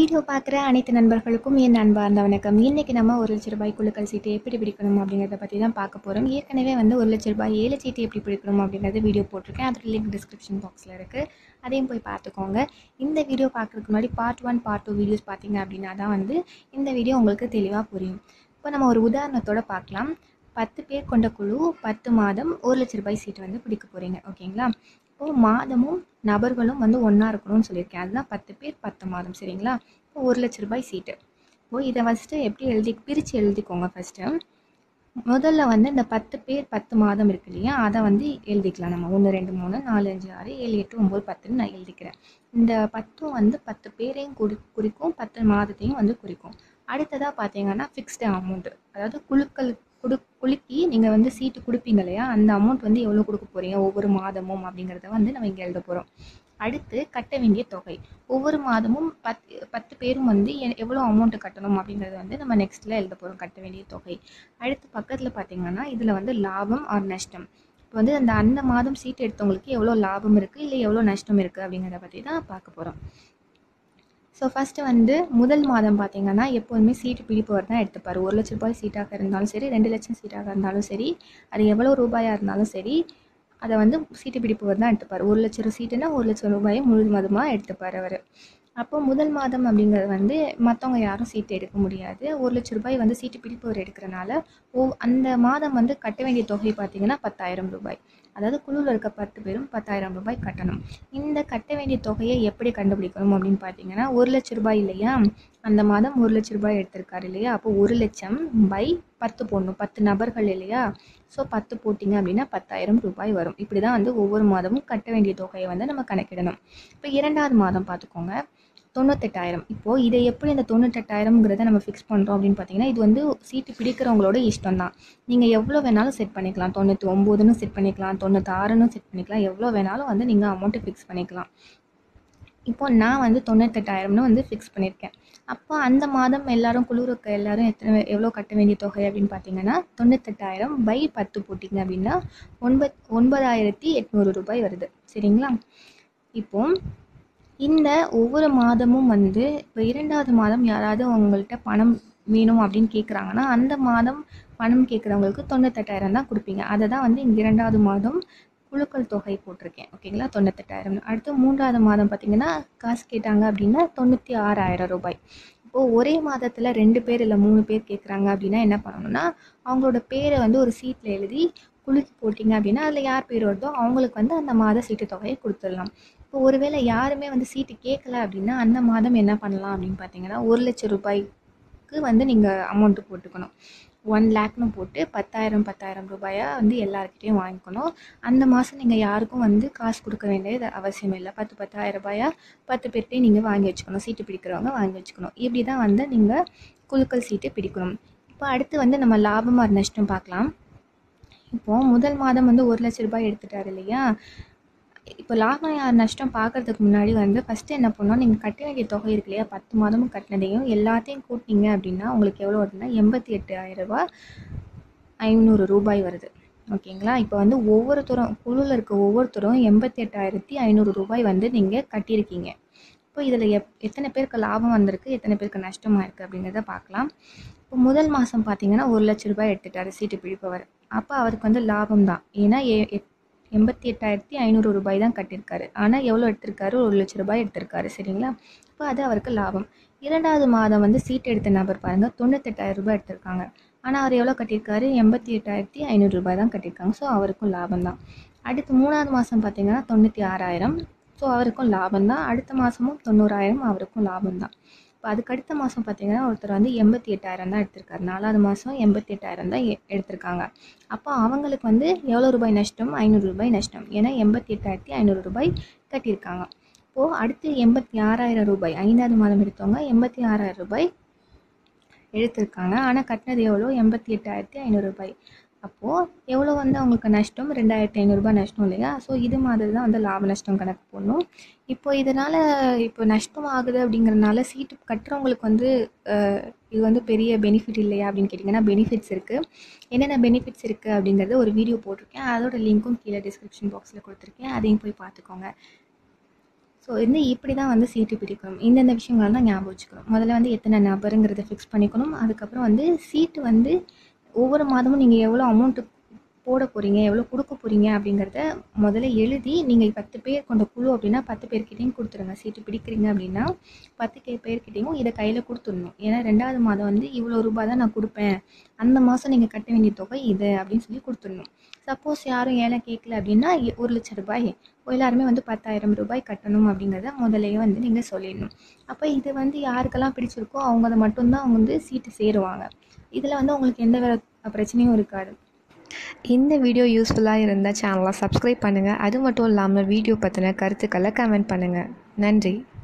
video பார்க்குற அனைத்து நண்பர்களுக்கும் என் அன்பார்ந்த வணக்கம் இன்றைக்கி நம்ம ஒரு லட்ச ரூபாய் குழுக்கள் சீட்டு எப்படி பிடிக்கணும் அப்படிங்கிறத பற்றி தான் பார்க்க போகிறோம் ஏற்கனவே வந்து ஒரு லட்ச ரூபாய் ஏழு சீட்டு எப்படி பிடிக்கணும் அப்படிங்கிறத வீடியோ போட்டிருக்கேன் அதோட லிங்க் டிஸ்கிரிப்ஷன் பாக்ஸில் இருக்குது அதையும் போய் பார்த்துக்கோங்க இந்த வீடியோ பார்க்குறதுக்கு முன்னாடி part one part two videos பார்த்தீங்க அப்படின்னா தான் வந்து இந்த வீடியோ உங்களுக்கு தெளிவாக புரியும் இப்போ நம்ம ஒரு உதாரணத்தோட பார்க்கலாம் பத்து பேர் கொண்ட குழு பத்து மாதம் ஒரு லட்ச ரூபாய் சீட்டு வந்து பிடிக்க போகிறீங்க ஓகேங்களா இப்போது மாதமும் நபர்களும் வந்து ஒன்றா இருக்கணும்னு சொல்லியிருக்கேன் அதுதான் பத்து பேர் பத்து மாதம் சரிங்களா இப்போ ஒரு லட்ச ரூபாய் சீட்டு இப்போ இதை ஃபஸ்ட்டு எப்படி எழுதி பிரித்து எழுதிக்கோங்க ஃபஸ்ட்டு முதல்ல வந்து இந்த பத்து பேர் பத்து மாதம் இருக்கு இல்லையா அதை வந்து எழுதிக்கலாம் நம்ம ஒன்று ரெண்டு மூணு நாலு அஞ்சு ஆறு ஏழு எட்டு ஒம்பது பத்துன்னு நான் எழுதிக்கிறேன் இந்த பத்தும் வந்து பத்து பேரையும் குறி குறிக்கும் பத்து மாதத்தையும் வந்து குறிக்கும் அடுத்ததாக பார்த்தீங்கன்னா ஃபிக்ஸ்டு அமௌண்ட்டு அதாவது குழுக்கள் குடு குலுக்கி நீங்கள் வந்து சீட்டு கொடுப்பீங்க இல்லையா அந்த அமௌண்ட் வந்து எவ்வளோ கொடுக்க போகிறீங்க ஒவ்வொரு மாதமும் அப்படிங்கிறத வந்து நம்ம இங்கே எழுத போகிறோம் அடுத்து கட்ட வேண்டிய தொகை ஒவ்வொரு மாதமும் பத்து பத்து பேரும் வந்து எ- எவ்வளோ அமௌண்ட்டு கட்டணும் அப்படிங்கிறத வந்து நம்ம நெக்ஸ்ட்டில் எழுத போகிறோம் கட்ட வேண்டிய தொகை அடுத்து பக்கத்தில் பார்த்தீங்கன்னா இதில் வந்து லாபம் ஆர் நஷ்டம் இப்போ வந்து அந்த அந்த மாதம் சீட்டு எடுத்தவங்களுக்கு எவ்வளோ லாபம் இருக்குது இல்லை எவ்வளோ நஷ்டம் இருக்குது அப்படிங்கிறத பற்றி தான் பார்க்க போகிறோம் ஸோ ஃபஸ்ட்டு வந்து முதல் மாதம் பார்த்தீங்கன்னா எப்போதுமே சீட்டு பிடிப்பவர் தான் எடுத்துப்பார் ஒரு லட்ச ரூபாய் சீட்டாக இருந்தாலும் சரி ரெண்டு லட்சம் சீட்டாக இருந்தாலும் சரி அது எவ்வளோ ரூபாயாக இருந்தாலும் சரி அதை வந்து சீட்டு பிடிப்பவர் தான் எடுத்துப்பார் ஒரு லட்சம் சீட்டுனா ஒரு லட்சம் ரூபாயை முழுவதுமாக எடுத்துப்பார் அவர் அப்போ முதல் மாதம் அப்படிங்கிறது வந்து மற்றவங்க யாரும் சீட்டு எடுக்க முடியாது ஒரு லட்ச ரூபாய் வந்து சீட்டு பிடிப்பவர் எடுக்கிறனால ஓ அந்த மாதம் வந்து கட்ட வேண்டிய தொகை பார்த்தீங்கன்னா பத்தாயிரம் ரூபாய் அதாவது குழுவில் இருக்க பத்து பேரும் பத்தாயிரம் ரூபாய் கட்டணும் இந்த கட்ட வேண்டிய தொகையை எப்படி கண்டுபிடிக்கணும் அப்படின்னு பார்த்தீங்கன்னா ஒரு லட்ச ரூபாய் இல்லையா அந்த மாதம் ஒரு லட்ச ரூபாய் எடுத்திருக்காரு இல்லையா அப்போ ஒரு லட்சம் பை பத்து போடணும் பத்து நபர்கள் இல்லையா ஸோ பத்து போட்டிங்க அப்படின்னா பத்தாயிரம் ரூபாய் வரும் இப்படி தான் வந்து ஒவ்வொரு மாதமும் கட்ட வேண்டிய தொகையை வந்து நம்ம கணக்கிடணும் இப்போ இரண்டாவது மாதம் பார்த்துக்கோங்க தொண்ணூத்தெட்டாயிரம் இப்போது இதை எப்படி இந்த தொண்ணூத்தெட்டாயிரம்ங்கிறத நம்ம ஃபிக்ஸ் பண்ணுறோம் அப்படின்னு பார்த்தீங்கன்னா இது வந்து சீட்டு பிடிக்கிறவங்களோட இஷ்டம் தான் நீங்கள் எவ்வளோ வேணாலும் செட் பண்ணிக்கலாம் தொண்ணூற்றி ஒம்போதுன்னு செட் பண்ணிக்கலாம் தொண்ணூத்தாறுன்னு செட் பண்ணிக்கலாம் எவ்வளோ வேணாலும் வந்து நீங்கள் அமௌண்ட்டு ஃபிக்ஸ் பண்ணிக்கலாம் இப்போ நான் வந்து தொண்ணூத்தெட்டாயிரம்னு வந்து ஃபிக்ஸ் பண்ணியிருக்கேன் அப்போ அந்த மாதம் எல்லாரும் குளிருக்கு எல்லாரும் எத்தனை எவ்வளோ கட்ட வேண்டிய தொகை அப்படின்னு பார்த்தீங்கன்னா தொண்ணூத்தெட்டாயிரம் பை பத்து போட்டிங்க அப்படின்னா ஒன்பத் ஒன்பதாயிரத்தி எட்நூறு ரூபாய் வருது சரிங்களா இப்போ இந்த ஒவ்வொரு மாதமும் வந்து இப்போ இரண்டாவது மாதம் யாராவது உங்கள்கிட்ட பணம் வேணும் அப்படின்னு கேட்குறாங்கன்னா அந்த மாதம் பணம் கேட்குறவங்களுக்கு தொண்ணூத்தெட்டாயிரம் தான் கொடுப்பீங்க அதை தான் வந்து இங்கே இரண்டாவது மாதம் குழுக்கள் தொகை போட்டிருக்கேன் ஓகேங்களா தொண்ணூத்தெட்டாயிரம் அடுத்து மூன்றாவது மாதம் பார்த்தீங்கன்னா காசு கேட்டாங்க அப்படின்னா தொண்ணூற்றி ஆறாயிரம் ரூபாய் இப்போது ஒரே மாதத்தில் ரெண்டு பேர் இல்லை மூணு பேர் கேட்குறாங்க அப்படின்னா என்ன பண்ணணும்னா அவங்களோட பேரை வந்து ஒரு சீட்டில் எழுதி குலுக்கி போட்டிங்க அப்படின்னா அதில் யார் பேர் வருதோ அவங்களுக்கு வந்து அந்த மாத சீட்டு தொகையை கொடுத்துடலாம் இப்போ ஒருவேளை யாருமே வந்து சீட்டு கேட்கல அப்படின்னா அந்த மாதம் என்ன பண்ணலாம் அப்படின்னு பார்த்தீங்கன்னா ஒரு லட்சம் ரூபாய்க்கு வந்து நீங்கள் அமௌண்ட்டு போட்டுக்கணும் ஒன் லேக்னு போட்டு பத்தாயிரம் பத்தாயிரம் ரூபாயா வந்து எல்லாருக்கிட்டையும் வாங்கிக்கணும் அந்த மாதம் நீங்கள் யாருக்கும் வந்து காசு கொடுக்க வேண்டியது அவசியம் இல்லை பத்து பத்தாயிரம் ரூபாயா பத்து பேர்கிட்டையும் நீங்கள் வாங்கி வச்சுக்கணும் சீட்டு பிடிக்கிறவங்க வாங்கி வச்சுக்கணும் இப்படி தான் வந்து நீங்கள் குழுக்கள் சீட்டு பிடிக்கணும் இப்போ அடுத்து வந்து நம்ம லாபம் ஆர் நஷ்டம் பார்க்கலாம் இப்போது முதல் மாதம் வந்து ஒரு லட்ச ரூபாய் எடுத்துட்டாரு இல்லையா இப்போ லாபம் யார் நஷ்டம் பார்க்கறதுக்கு முன்னாடி வந்து ஃபஸ்ட்டு என்ன பண்ணணும் நீங்கள் கட்ட வேண்டிய தொகை இருக்கு இல்லையா பத்து மாதமும் கட்டினதையும் எல்லாத்தையும் கூட்டினீங்க அப்படின்னா உங்களுக்கு எவ்வளோ வருதுன்னா எண்பத்தி எட்டாயிரம் ரூபாய் ஐநூறு ரூபாய் வருது ஓகேங்களா இப்போ வந்து ஒவ்வொருத்தரும் குழுவில் இருக்க ஒவ்வொருத்தரும் எண்பத்தி எட்டாயிரத்தி ஐநூறு ரூபாய் வந்து நீங்கள் கட்டியிருக்கீங்க இப்போ இதில் எப் எத்தனை பேருக்கு லாபம் வந்திருக்கு எத்தனை பேருக்கு நஷ்டமாக இருக்குது அப்படிங்கிறத பார்க்கலாம் இப்போ முதல் மாதம் பார்த்தீங்கன்னா ஒரு லட்ச ரூபாய் எடுத்துட்டாரு சீட்டு பிடிப்பவர் அப்போ அவருக்கு வந்து லாபம் தான் ஏன்னா எ எட்- எண்பத்தி எட்டாயிரத்தி ஐநூறு ரூபாய் தான் கட்டியிருக்காரு ஆனால் எவ்வளோ எடுத்திருக்காரு ஒரு லட்ச ரூபாய் எடுத்திருக்காரு சரிங்களா இப்போ அது அவருக்கு லாபம் இரண்டாவது மாதம் வந்து சீட் எடுத்த நபர் பாருங்கள் தொண்ணூத்தெட்டாயிரம் ரூபாய் எடுத்திருக்காங்க ஆனால் அவர் எவ்வளோ கட்டியிருக்காரு எண்பத்தி எட்டாயிரத்தி ஐநூறு ரூபாய் தான் கட்டியிருக்காங்க ஸோ அவருக்கும் லாபம் தான் அடுத்து மூணாவது மாதம் பார்த்தீங்கன்னா தொண்ணூற்றி ஆறாயிரம் ஸோ அவருக்கும் லாபம் தான் அடுத்த மாதமும் தொண்ணூறாயிரம் அவருக்கும் லாபம் தான் இப்போ அதுக்கு அடுத்த மாதம் பார்த்தீங்கன்னா ஒருத்தர் வந்து எண்பத்தி எட்டாயிரம் தான் எடுத்திருக்காரு நாலாவது மாதம் எண்பத்தி எட்டாயிரம் தான் எ- எடுத்திருக்காங்க அப்போ அவங்களுக்கு வந்து எவ்வளோ ரூபாய் நஷ்டம் ஐநூறு ரூபாய் நஷ்டம் ஏன்னா எண்பத்தி எட்டாயிரத்தி ஐநூறு ரூபாய் கட்டியிருக்காங்க இப்போது அடுத்து எண்பத்தி ஆறாயிரம் ரூபாய் ஐந்தாவது மாதம் எடுத்தவங்க எண்பத்தி ஆறாயிரம் ரூபாய் எடுத்திருக்காங்க ஆனால் கட்டினது எவ்வளோ எண்பத்தி எட்டாயிரத்தி ஐநூறு ரூபாய் அப்போது எவ்வளோ வந்து அவங்களுக்கு நஷ்டம் ரெண்டாயிரத்தி ஐநூறுரூபா நஷ்டம் இல்லையா ஸோ இது மாதிரி தான் வந்து லாப நஷ்டம் கணக்கு போடணும் இப்போ இதனால் இப்போ நஷ்டம் ஆகுது அப்படிங்கிறனால சீட்டு கட்டுறவங்களுக்கு வந்து அஹ், இது வந்து பெரிய பெனிஃபிட் இல்லையா அப்படின்னு கேட்டிங்கன்னா பெனிஃபிட்ஸ் இருக்குது என்னென்ன பெனிஃபிட்ஸ் இருக்குது அப்படிங்கிறத ஒரு வீடியோ போட்டிருக்கேன் அதோட லிங்க்கும் கீழே டிஸ்கிரிப்ஷன் பாக்ஸில் கொடுத்துருக்கேன் அதையும் போய் பார்த்துக்கோங்க ஸோ வந்து இப்படி தான் வந்து சீட்டு பிடிக்கணும் இந்தந்த விஷயங்கள் தான் ஞாபகம் வச்சுக்கணும் முதல்ல வந்து எத்தனை நபருங்கிறத ஃபிக்ஸ் பண்ணிக்கணும் அதுக்கப்புறம் வந்து சீட்டு வந்து ஒவ்வொரு மாதமும் நீங்கள் எவ்வளோ அமௌண்ட்டு போட போகிறீங்க எவ்வளோ கொடுக்க போகிறீங்க அப்படிங்கிறத முதல்ல எழுதி நீங்கள் பத்து பேர் கொண்ட குழு அப்படின்னா பத்து பேர்கிட்டையும் கொடுத்துருங்க சீட்டு பிடிக்கிறீங்க அப்படின்னா பத்து கே பேர்கிட்டையும் இதை கையில் கொடுத்துடணும் ஏன்னா ரெண்டாவது மாதம் வந்து இவ்வளோ ரூபாய் தான் நான் கொடுப்பேன் அந்த மாதம் நீங்கள் கட்ட வேண்டிய தொகை இது அப்படின்னு சொல்லி கொடுத்துடணும் சப்போஸ் யாரும் ஏழை கேட்கல அப்படின்னா எ- ஒரு லட்ச ரூபாய் எல்லாருமே வந்து பத்தாயிரம் ரூபாய் கட்டணும் அப்படிங்கிறத முதல்லயே வந்து நீங்கள் சொல்லிடணும் அப்போ இது வந்து யாருக்கெல்லாம் பிடிச்சிருக்கோ அவங்க அதை மட்டும்தான் வந்து சீட்டு சேருவாங்க இதில் வந்து உங்களுக்கு எந்த வேறு பிரச்சனையும் இருக்காது இந்த வீடியோ யூஸ்ஃபுல்லாக இருந்தால் சேனலை சப்ஸ்கிரைப் பண்ணுங்கள் அது மட்டும் இல்லாமல் வீடியோ பற்றின கருத்துக்களை கமெண்ட் பண்ணுங்கள் நன்றி